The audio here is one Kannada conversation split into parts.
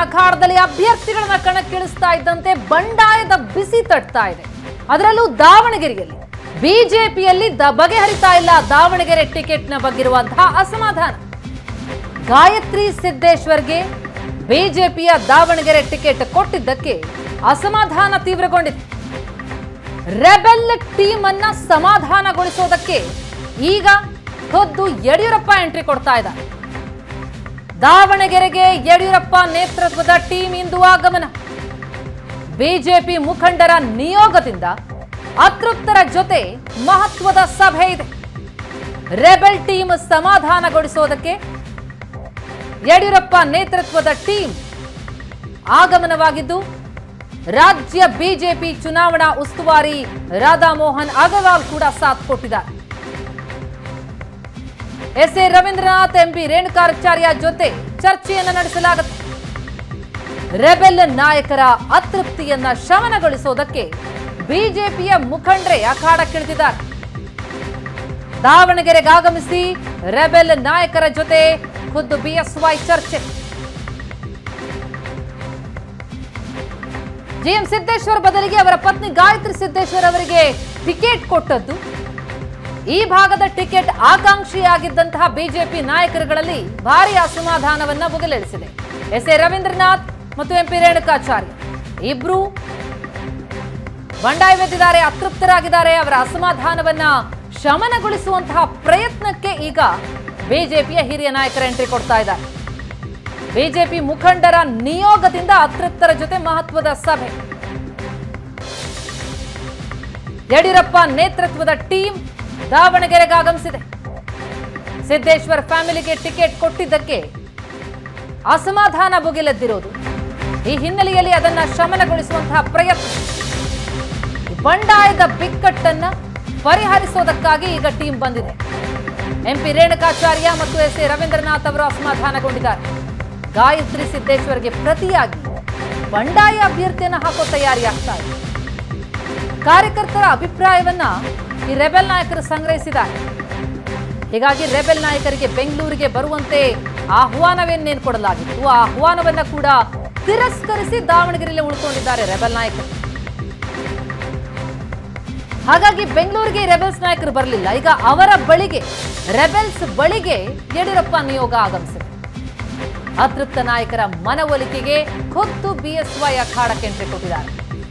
ಅಖಾಡದಲ್ಲಿ ಅಭ್ಯರ್ಥಿಗಳನ್ನ ಕಣಕ್ಕಿಳಿಸ್ತಾ ಇದ್ದಂತೆ ಬಂಡಾಯದ ಬಿಸಿ ತಟ್ತಾ ಇದೆ ಅದರಲ್ಲೂ ದಾವಣಗೆರೆಯಲ್ಲಿ ಬಿಜೆಪಿಯಲ್ಲಿ ದ ಬಗೆಹರಿತಾ ಇಲ್ಲ ದಾವಣಗೆರೆ ಟಿಕೆಟ್ನ ಬಗ್ಗಿರುವಂತಹ ಅಸಮಾಧಾನ ಗಾಯತ್ರಿ ಸಿದ್ದೇಶ್ವರ್ಗೆ ಬಿಜೆಪಿಯ ದಾವಣಗೆರೆ ಟಿಕೆಟ್ ಕೊಟ್ಟಿದ್ದಕ್ಕೆ ಅಸಮಾಧಾನ ತೀವ್ರಗೊಂಡಿದೆ ರೆಬೆಲ್ ಟೀಮ್ ಅನ್ನ ಸಮಾಧಾನಗೊಳಿಸೋದಕ್ಕೆ ಈಗ ಖುದ್ದು ಯಡಿಯೂರಪ್ಪ ಎಂಟ್ರಿ ಕೊಡ್ತಾ ಇದ್ದಾರೆ ದಾವಣಗೆರೆಗೆ ಯಡಿಯೂರಪ್ಪ ನೇತೃತ್ವದ ಟೀಮ್ ಇಂದು ಆಗಮನ ಬಿಜೆಪಿ ಮುಖಂಡರ ನಿಯೋಗದಿಂದ ಅತೃಪ್ತರ ಜೊತೆ ಮಹತ್ವದ ಸಭೆ ಇದೆ ರೆಬೆಲ್ ಟೀಮ್ ಸಮಾಧಾನಗೊಳಿಸೋದಕ್ಕೆ ಯಡಿಯೂರಪ್ಪ ನೇತೃತ್ವದ ಟೀಮ್ ಆಗಮನವಾಗಿದ್ದು ರಾಜ್ಯ ಬಿಜೆಪಿ ಚುನಾವಣಾ ಉಸ್ತುವಾರಿ ರಾಧಾಮೋಹನ್ ಅಗರ್ವಾಲ್ ಕೂಡ ಸಾಥ್ ಕೊಟ್ಟಿದ್ದಾರೆ S A Ravindranath MP Renukacharya ಜೊತೆ ಚರ್ಚೆಯನ್ನು ನಡೆಸಲಾಗುತ್ತೆ ರೆಬೆಲ್ ನಾಯಕರ ಅತೃಪ್ತಿಯನ್ನ ಶಮನಗೊಳಿಸೋದಕ್ಕೆ ಬಿಜೆಪಿಯ ಮುಖಂಡರೇ ಅಖಾಡಕ್ಕಿಳಿದಿದ್ದಾರೆ ದಾವಣಗೆರೆಗೆ ಆಗಮಿಸಿ ರೆಬೆಲ್ ನಾಯಕರ ಜೊತೆ ಖುದ್ದು ಬಿಎಸ್ವೈ ಚರ್ಚೆ ಜಿಎಂ ಸಿದ್ದೇಶ್ವರ್ ಬದಲಿಗೆ ಅವರ ಪತ್ನಿ ಗಾಯತ್ರಿ ಸಿದ್ದೇಶ್ವರ್ ಅವರಿಗೆ ಟಿಕೆಟ್ ಕೊಟ್ಟದ್ದು ಈ ಭಾಗದ ಟಿಕೆಟ್ ಆಕಾಂಕ್ಷಿಯಾಗಿದ್ದಂತಹ ಬಿಜೆಪಿ ನಾಯಕರುಗಳಲ್ಲಿ ಭಾರಿ ಅಸಮಾಧಾನವನ್ನ ಬುಗಲೆಳಿಸಿದೆ ಎಸ್ ಎ ರವೀಂದ್ರನಾಥ್ ಮತ್ತು ಎಂಪಿ ರೇಣುಕಾಚಾರ್ಯ ಇಬ್ರು ಬಂಡಾಯವೆದ್ದಿದ್ದಾರೆ ಅತೃಪ್ತರಾಗಿದ್ದಾರೆ ಅವರ ಅಸಮಾಧಾನವನ್ನ ಶಮನಗೊಳಿಸುವಂತಹ ಪ್ರಯತ್ನಕ್ಕೆ ಈಗ ಬಿಜೆಪಿಯ ಹಿರಿಯ ನಾಯಕರ ಎಂಟ್ರಿ ಕೊಡ್ತಾ ಇದ್ದಾರೆ ಬಿಜೆಪಿ ಮುಖಂಡರ ನಿಯೋಗದಿಂದ ಅತೃಪ್ತರ ಜೊತೆ ಮಹತ್ವದ ಸಭೆ ಯಡಿಯೂರಪ್ಪ ನೇತೃತ್ವದ ಟೀಮ್ ದಾವಣಗೆರೆಗೆ ಆಗಮಿಸಿದೆ ಸಿದ್ದೇಶ್ವರ್ ಫ್ಯಾಮಿಲಿಗೆ ಟಿಕೆಟ್ ಕೊಟ್ಟಿದ್ದಕ್ಕೆ ಅಸಮಾಧಾನ ಭುಗಿಲೆದ್ದಿರೋದು ಈ ಹಿನ್ನೆಲೆಯಲ್ಲಿ ಅದನ್ನ ಶಮನಗೊಳಿಸುವಂತಹ ಪ್ರಯತ್ನ ಈ ಬಂಡಾಯದ ಬಿಕ್ಕಟ್ಟನ್ನ ಪರಿಹರಿಸೋದಕ್ಕಾಗಿ ಈಗ ಟೀಮ್ ಬಂದಿದೆ ಎಂಪಿ ರೇಣುಕಾಚಾರ್ಯ ಮತ್ತು ಎಸ್ ಎ ರವೀಂದ್ರನಾಥ್ ಅವರು ಅಸಮಾಧಾನಗೊಂಡಿದ್ದಾರೆ ಗಾಯತ್ರಿ ಸಿದ್ದೇಶ್ವರ್ಗೆ ಪ್ರತಿಯಾಗಿ ಬಂಡಾಯ ಅಭ್ಯರ್ಥಿಯನ್ನ ಹಾಕೋ ತಯಾರಿ ಆಗ್ತಾ ಇದೆ ಕಾರ್ಯಕರ್ತರ ಅಭಿಪ್ರಾಯವನ್ನ ಈ ರೆಬೆಲ್ ನಾಯಕರು ಸಂಗ್ರಹಿಸಿದ್ದಾರೆ ಹೀಗಾಗಿ ರೆಬೆಲ್ ನಾಯಕರಿಗೆ ಬೆಂಗಳೂರಿಗೆ ಬರುವಂತೆ ಆಹ್ವಾನವನ್ನೇನು ಕೊಡಲಾಗಿತ್ತು ಆ ಆಹ್ವಾನವನ್ನ ಕೂಡ ತಿರಸ್ಕರಿಸಿ ದಾವಣಗೆರೆಯಲ್ಲಿ ಉಳ್ಕೊಂಡಿದ್ದಾರೆ ರೆಬೆಲ್ ನಾಯಕರು ಹಾಗಾಗಿ ಬೆಂಗಳೂರಿಗೆ ರೆಬೆಲ್ಸ್ ನಾಯಕರು ಬರಲಿಲ್ಲ ಈಗ ಅವರ ಬಳಿಗೆ ರೆಬೆಲ್ಸ್ ಬಳಿಗೆ ಯಡಿಯೂರಪ್ಪ ನಿಯೋಗ ಆಗಮಿಸಿದೆ ಅತೃಪ್ತ ನಾಯಕರ ಮನವೊಲಿಕೆಗೆ ಖುದ್ದು ಬಿಎಸ್ವೈ ಅಖಾಡಕ್ಕೆ ಎಂಟ್ರಿ ಕೊಟ್ಟಿದ್ದಾರೆ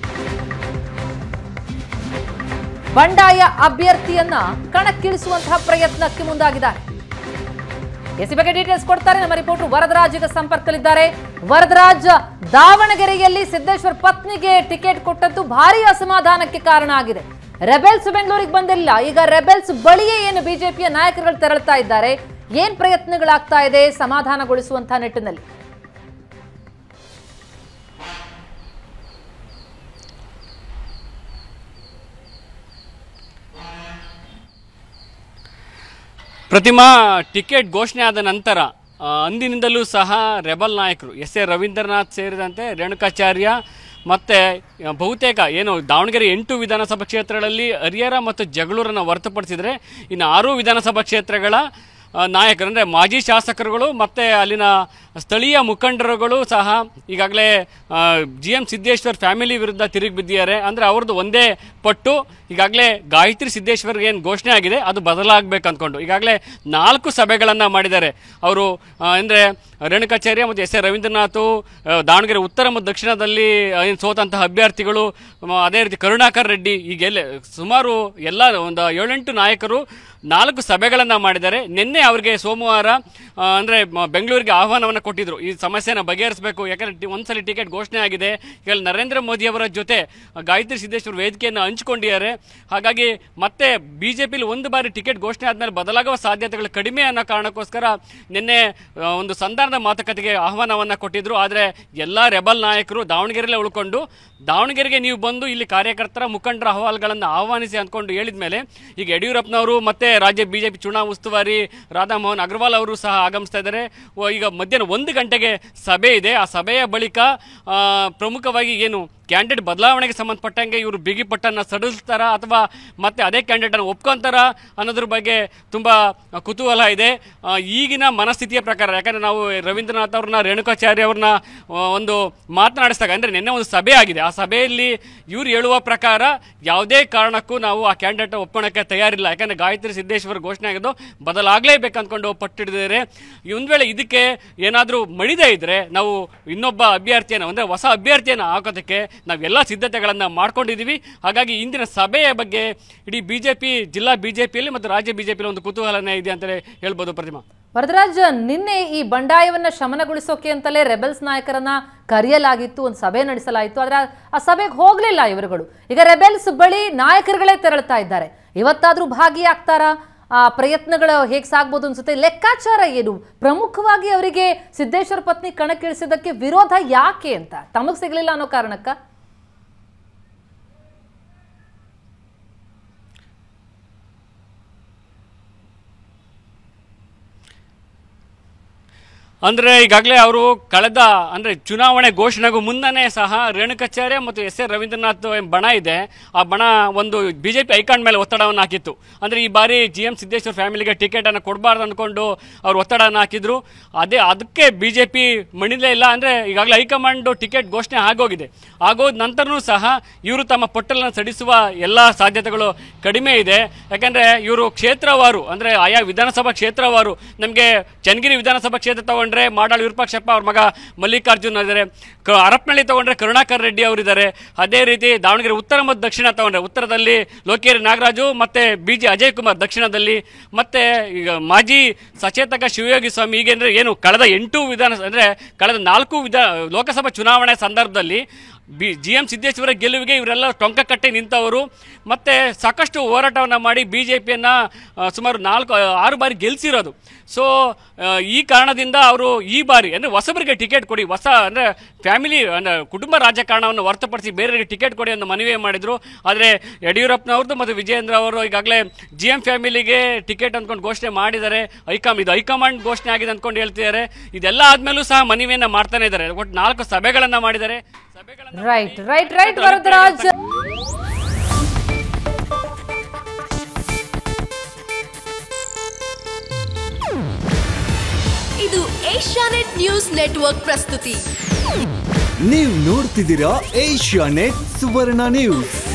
ಬಂಡಾಯ ಅಭ್ಯರ್ಥಿಯನ್ನ ಕಣಕ್ಕಿಳಿಸುವಂತಹ ಪ್ರಯತ್ನಕ್ಕೆ ಮುಂದಾಗಿದ್ದಾರೆ ಎಸಿ ಬಗ್ಗೆ ಡೀಟೇಲ್ಸ್ ಕೊಡ್ತಾರೆ ನಮ್ಮ ರಿಪೋರ್ಟರ್ ವರದರಾಜ್ ಈಗ ಸಂಪರ್ಕದಲ್ಲಿದ್ದಾರೆ ವರದರಾಜ್ ದಾವಣಗೆರೆಯಲ್ಲಿ ಸಿದ್ದೇಶ್ವರ್ ಪತ್ನಿಗೆ ಟಿಕೆಟ್ ಕೊಟ್ಟದ್ದು ಭಾರಿ ಅಸಮಾಧಾನಕ್ಕೆ ಕಾರಣ ಆಗಿದೆ ರೆಬೆಲ್ಸ್ ಬೆಂಗಳೂರಿಗೆ ಬಂದಿಲ್ಲ ಈಗ ರೆಬೆಲ್ಸ್ ಬಳಿಯೇ ಏನು ಬಿಜೆಪಿಯ ನಾಯಕರುಗಳು ತೆರಳುತ್ತಾ ಇದ್ದಾರೆ ಏನ್ ಪ್ರಯತ್ನಗಳಾಗ್ತಾ ಇದೆ ಸಮಾಧಾನಗೊಳಿಸುವಂತಹ ನಿಟ್ಟಿನಲ್ಲಿ ಪ್ರತಿಮಾ ಟಿಕೆಟ್ ಘೋಷಣೆ ಆದ ನಂತರ ಆ, ಅಂದಿನಿಂದಲೂ ಸಹ ರೆಬಲ್ ನಾಯಕರು ಎಸ್ ಎ ರವೀಂದ್ರನಾಥ್ ಸೇರಿದಂತೆ ರೇಣುಕಾಚಾರ್ಯ ಮತ್ತು ಬಹುತೇಕ ಏನು ದಾವಣಗೆರೆ ಎಂಟು ವಿಧಾನಸಭಾ ಕ್ಷೇತ್ರಗಳಲ್ಲಿ ಹರಿಹರ ಮತ್ತು ಜಗಳೂರನ್ನು ಹೊರತುಪಡಿಸಿದರೆ ಇನ್ನು ಆರು ವಿಧಾನಸಭಾ ಕ್ಷೇತ್ರಗಳ ಆ, ನಾಯಕರು ಅಂದರೆ ಮಾಜಿ ಶಾಸಕರುಗಳು ಮತ್ತು ಅಲ್ಲಿನ ಸ್ಥಳೀಯ ಮುಖಂಡರುಗಳು ಸಹ ಈಗಾಗಲೇ ಜಿ ಎಂ ಸಿದ್ದೇಶ್ವರ್ ಫ್ಯಾಮಿಲಿ ವಿರುದ್ಧ ತಿರುಗಿ ಬಿದ್ದಿದ್ದಾರೆ ಅಂದರೆ ಅವ್ರದ್ದು ಒಂದೇ ಪಟ್ಟು ಈಗಾಗಲೇ ಗಾಯತ್ರಿ ಸಿದ್ದೇಶ್ವರ್ಗೆ ಏನು ಘೋಷಣೆ ಆಗಿದೆ ಅದು ಬದಲಾಗಬೇಕು ಅಂದ್ಕೊಂಡು ಈಗಾಗಲೇ ನಾಲ್ಕು ಸಭೆಗಳನ್ನು ಮಾಡಿದ್ದಾರೆ ಅವರು ಅಂದರೆ ರೇಣುಕಾಚಾರ್ಯ ಮತ್ತು ಎಸ್ ಎ ರವೀಂದ್ರನಾಥ್ ಆ, ದಾವಣಗೆರೆ ಉತ್ತರ ಮತ್ತು ದಕ್ಷಿಣದಲ್ಲಿ ಏನು ಸೋತಂತಹ ಅಭ್ಯರ್ಥಿಗಳು ಮ, ಅದೇ ರೀತಿ ಕರುಣಾಕರ್ ರೆಡ್ಡಿ ಹೀಗೆಲ್ಲ ಸುಮಾರು ಎಲ್ಲ ಒಂದು ಏಳೆಂಟು ನಾಯಕರು ನಾಲ್ಕು ಸಭೆಗಳನ್ನು ಮಾಡಿದ್ದಾರೆ ನಿನ್ನೆ ಅವರಿಗೆ ಸೋಮವಾರ ಆ, ಅಂದರೆ ಮ- ಬೆಂಗಳೂರಿಗೆ ಆಹ್ವಾನವನ್ನು ಕೊಟ್ಟಿದ್ರು ಈ ಸಮಸ್ಯೆನ ಬಗೆಹರಿಸಬೇಕು ಯಾಕಂದರೆ ಟಿ- ಒಂದ್ಸಲಿ ಟಿಕೆಟ್ ಘೋಷಣೆ ಆಗಿದೆ ಈಗ ನರೇಂದ್ರ ಮೋದಿ ಅವರ ಜೊತೆ ಗಾಯತ್ರಿ ಸಿದ್ದೇಶ್ವರ್ ವೇದಿಕೆಯನ್ನು ಹಂಚಿಕೊಂಡಿದ್ದಾರೆ ಹಾಗಾಗಿ ಮತ್ತೆ ಬಿ ಜೆ ಪಿಲಿ ಒಂದು ಬಾರಿ ಟಿಕೆಟ್ ಘೋಷಣೆ ಆದಮೇಲೆ ಬದಲಾಗುವ ಸಾಧ್ಯತೆಗಳು ಕಡಿಮೆ ಅನ್ನೋ ಕಾರಣಕ್ಕೋಸ್ಕರ ನಿನ್ನೆ ಆ, ಒಂದು ಸಂಧಾನದ ಮಾತುಕತೆಗೆ ಆಹ್ವಾನವನ್ನು ಕೊಟ್ಟಿದ್ರು ಆದರೆ ಎಲ್ಲ ರೆಬಲ್ ನಾಯಕರು ದಾವಣಗೆರೆಯಲ್ಲೇ ಉಳ್ಕೊಂಡು ದಾವಣಗೆರೆಗೆ ನೀವು ಬಂದು ಇಲ್ಲಿ ಕಾರ್ಯಕರ್ತರ ಮುಖಂಡರ ಅಹವಾಲುಗಳನ್ನು ಆಹ್ವಾನಿಸಿ ಅಂದ್ಕೊಂಡು ಹೇಳಿದ ಮೇಲೆ ಈಗ ಯಡಿಯೂರಪ್ಪನವರು ಮತ್ತೆ ರಾಜ್ಯ ಬಿಜೆಪಿ ಚುನಾವಣಾ ಉಸ್ತುವಾರಿ ರಾಧಾಮೋಹನ್ ಅಗರ್ವಾಲ್ ಅವರು ಸಹ ಆಗಮಿಸ್ತಾ ಇದ್ದಾರೆ ಓ, ಈಗ ಮಧ್ಯಾಹ್ನ ಒಂದು ಗಂಟೆಗೆ ಸಭೆ ಇದೆ ಆ ಸಭೆಯ ಬಳಿಕ ಆ, ಪ್ರಮುಖವಾಗಿ ಏನು ಕ್ಯಾಂಡಿಡೇಟ್ ಬದಲಾವಣೆಗೆ ಸಂಬಂಧಪಟ್ಟಂಗೆ ಇವರು ಬಿಗಿ ಪಟ್ಟನ್ನು ಸಡಿಲ್ತಾರ ಅಥವಾ ಮತ್ತೆ ಅದೇ ಕ್ಯಾಂಡಿಡೇಟನ್ನು ಒಪ್ಕೊಂತಾರ ಅನ್ನೋದ್ರ ಬಗ್ಗೆ ತುಂಬ ಕುತೂಹಲ ಇದೆ ಆ, ಈಗಿನ ಮನಸ್ಥಿತಿಯ ಪ್ರಕಾರ ಯಾಕಂದರೆ ನಾವು ರವೀಂದ್ರನಾಥ್ ಅವ್ರನ್ನ ರೇಣುಕಾಚಾರ್ಯ ಅವ್ರನ್ನ ಆ, ಒಂದು ಮಾತನಾಡಿಸಿದಾಗ ಅಂದರೆ ನಿನ್ನೆ ಒಂದು ಸಭೆ ಆಗಿದೆ ಆ ಸಭೆಯಲ್ಲಿ ಇವ್ರು ಹೇಳುವ ಪ್ರಕಾರ ಯಾವುದೇ ಕಾರಣಕ್ಕೂ ನಾವು ಆ ಕ್ಯಾಂಡಿಡೇಟ್ ಒಪ್ಕೊಳ್ಳೋಕ್ಕೆ ತಯಾರಿಲ್ಲ ಯಾಕಂದರೆ ಗಾಯತ್ರಿ ಸಿದ್ದೇಶ್ವರ ಘೋಷಣೆ ಆಗಿದ್ದು ಬದಲಾಗಲೇಬೇಕು ಅಂದ್ಕೊಂಡು ಪಟ್ಟಿಡಿದ್ದಾರೆ ಒಂದು ವೇಳೆ ಇದಕ್ಕೆ ಏನಾದರೂ ಮಣಿದೇ ಇದ್ದರೆ ನಾವು ಇನ್ನೊಬ್ಬ ಅಭ್ಯರ್ಥಿಯನ್ನು ಅಂದರೆ ಹೊಸ ಅಭ್ಯರ್ಥಿಯನ್ನು ಹಾಕೋದಕ್ಕೆ ನಾವೆಲ್ಲ ಸಿದ್ಧತೆಗಳನ್ನು ಮಾಡ್ಕೊಂಡಿದ್ದೀವಿ ಹಾಗಾಗಿ ಇಂದಿನ ಸಭೆಯ ಬಗ್ಗೆ ಇಡೀ ಬಿ ಜೆ ಪಿ ಜಿಲ್ಲಾ ಬಿ ಜೆ ಪಿಯಲ್ಲಿ ಮತ್ತು ರಾಜ್ಯ ಬಿ ಜೆ ಪಿಯಲ್ಲಿ ಒಂದು ಕುತೂಹಲನೇ ಇದೆ ಅಂತಲೇ ಹೇಳ್ಬೋದು ಪ್ರತಿಮಾ ವರದರಾಜ್ ನಿನ್ನೆ ಈ ಬಂಡಾಯವನ್ನ ಶಮನಗೊಳಿಸೋಕೆ ಅಂತಲೇ ರೆಬೆಲ್ಸ್ ನಾಯಕರನ್ನ ಕರೆಯಲಾಗಿತ್ತು ಒಂದು ಸಭೆ ನಡೆಸಲಾಯಿತು ಆದ್ರೆ ಆ- ಆ ಸಭೆಗೆ ಹೋಗ್ಲಿಲ್ಲ ಇವರುಗಳು ಈಗ ರೆಬೆಲ್ಸ್ ಬಳಿ ನಾಯಕರುಗಳೇ ತೆರಳ್ತಾ ಇದ್ದಾರೆ ಇವತ್ತಾದ್ರೂ ಭಾಗಿಯಾಗ್ತಾರಾ ಆ ಪ್ರಯತ್ನಗಳು ಹೇಗೆ ಸಾಗ್ಬೋದು ಅನ್ಸುತ್ತೆ ಲೆಕ್ಕಾಚಾರ ಏನು ಪ್ರಮುಖವಾಗಿ ಅವರಿಗೆ ಸಿದ್ದೇಶ್ವರ ಪತ್ನಿ ಕಣಕ್ಕಿಳಿಸಿದ್ದಕ್ಕೆ ವಿರೋಧ ಯಾಕೆ ಅಂತ ತಮಗ್ ಸಿಗ್ಲಿಲ್ಲ ಅನ್ನೋ ಕಾರಣಕ್ಕ ಅಂದರೆ ಈಗಾಗಲೇ ಅವರು ಕಳೆದ ಅಂದರೆ ಚುನಾವಣೆ ಘೋಷಣೆಗೂ ಮುನ್ನನೇ ಸಹ ರೇಣುಕಾಚಾರ್ಯ ಮತ್ತು ಎಸ್ ಎ ರವೀಂದ್ರನಾಥ್ ಎಂಬ ಬಣ ಇದೆ ಆ ಬಣ ಒಂದು ಬಿ ಜೆ ಪಿ ಹೈಕಮಾಂಡ್ ಮೇಲೆ ಒತ್ತಡವನ್ನು ಹಾಕಿತ್ತು ಅಂದರೆ ಈ ಬಾರಿ ಜಿ ಎಂ ಸಿದ್ದೇಶ್ವರ ಫ್ಯಾಮಿಲಿಗೆ ಟಿಕೆಟನ್ನು ಕೊಡಬಾರ್ದು ಅಂದ್ಕೊಂಡು ಅವರು ಒತ್ತಡವನ್ನು ಹಾಕಿದ್ರು ಅದೇ ಅದಕ್ಕೆ ಬಿ ಜೆ ಪಿ ಮಣಿಲೇ ಇಲ್ಲ ಅಂದರೆ ಈಗಾಗಲೇ ಹೈಕಮಾಂಡು ಟಿಕೆಟ್ ಘೋಷಣೆ ಆಗೋಗಿದೆ ಆಗೋದ ನಂತರನೂ ಸಹ ಇವರು ತಮ್ಮ ಪಟ್ಟಲನ್ನು ಸಡಿಸುವ ಎಲ್ಲ ಸಾಧ್ಯತೆಗಳು ಕಡಿಮೆ ಇದೆ ಯಾಕಂದರೆ ಇವರು ಕ್ಷೇತ್ರವಾರು ಅಂದರೆ ಆಯಾ ವಿಧಾನಸಭಾ ಕ್ಷೇತ್ರವಾರು ನಮಗೆ ಚನ್ನಗಿರಿ ವಿಧಾನಸಭಾ ಕ್ಷೇತ್ರ ತಗೊಂಡ್ರೆ ಮಾಡಾಳ್ ವಿರೂಪಾಕ್ಷಪ್ಪ ಅವ್ರ ಮಗ ಮಲ್ಲಿಕಾರ್ಜುನ್ ಇದ್ದಾರೆ ಕ ಹರಪನಹಳ್ಳಿ ತಗೊಂಡ್ರೆ ಕರುಣಾಕರ್ ರೆಡ್ಡಿ ಅವರಿದ್ದಾರೆ ಅದೇ ರೀತಿ ದಾವಣಗೆರೆ ಉತ್ತರ ಮತ್ತು ದಕ್ಷಿಣ ತಗೊಂಡ್ರೆ ಉತ್ತರದಲ್ಲಿ ಲೋಕೇರಿ ನಾಗರಾಜು ಮತ್ತೆ ಬಿ ಜೆ ಅಜಯ್ ಕುಮಾರ್ ದಕ್ಷಿಣದಲ್ಲಿ ಮತ್ತೆ ಈಗ ಮಾಜಿ ಸಚೇತಕ ಶಿವಯೋಗಿ ಸ್ವಾಮಿ ಈಗ ಅಂದ್ರೆ ಏನು ಕಳೆದ ಎಂಟು ವಿಧಾನ ಅಂದ್ರೆ ಕಳೆದ ನಾಲ್ಕು ವಿಧಾ ಲೋಕಸಭಾ ಚುನಾವಣೆ ಸಂದರ್ಭದಲ್ಲಿ ಬಿ ಜಿ ಎಂ ಸಿದ್ದೇಶ್ವರ ಗೆಲುವಿಗೆ ಇವರೆಲ್ಲ ಟೊಂಕ ಕಟ್ಟಿ ನಿಂತವರು ಮತ್ತೆ ಸಾಕಷ್ಟು ಹೋರಾಟವನ್ನು ಮಾಡಿ ಬಿ ಜೆ ಪಿಯನ್ನು ಸುಮಾರು ನಾಲ್ಕು ಆರು ಬಾರಿ ಗೆಲ್ಲಿಸಿರೋದು ಸೊ ಈ ಕಾರಣದಿಂದ ಅವರು ಈ ಬಾರಿ ಅಂದರೆ ಹೊಸಬರಿಗೆ ಟಿಕೆಟ್ ಕೊಡಿ ಹೊಸ ಅಂದರೆ ಫ್ಯಾಮಿಲಿ ಅಂದರೆ ಕುಟುಂಬ ರಾಜಕಾರಣವನ್ನು ಹೊರತುಪಡಿಸಿ ಬೇರೆಯವರಿಗೆ ಟಿಕೆಟ್ ಕೊಡಿ ಅಂತ ಮನವಿ ಮಾಡಿದರು ಆದರೆ ಯಡಿಯೂರಪ್ಪನವ್ರದ್ದು ಮತ್ತು ವಿಜಯೇಂದ್ರ ಅವರು ಈಗಾಗಲೇ ಜಿ ಎಂ ಫ್ಯಾಮಿಲಿಗೆ ಟಿಕೆಟ್ ಅಂದ್ಕೊಂಡು ಘೋಷಣೆ ಮಾಡಿದ್ದಾರೆ ಹೈಕಮ್ ಇದು ಹೈಕಮಾಂಡ್ ಘೋಷಣೆ ಆಗಿದೆ ಅಂದ್ಕೊಂಡು ಹೇಳ್ತಿದ್ದಾರೆ ಇದೆಲ್ಲ ಆದಮೇಲೂ ಸಹ ಮನವಿಯನ್ನು ಮಾಡ್ತಾನೆ ಇದ್ದಾರೆ ಒಟ್ಟು ನಾಲ್ಕು ಸಭೆಗಳನ್ನು ಮಾಡಿದ್ದಾರೆ ಸಭೆಗಳನ್ನು ರೈಟ್ ರೈಟ್ ರೈಟ್ ವರದರಾಜ್ ಇದು ಏಷ್ಯಾನೆಟ್ ನ್ಯೂಸ್ ನೆಟ್ವರ್ಕ್ ಪ್ರಸ್ತುತಿ ನೀವು ನೋಡ್ತಿದ್ದೀರಾ ಏಷ್ಯಾ ನೆಟ್ ಸುವರ್ಣ ನ್ಯೂಸ್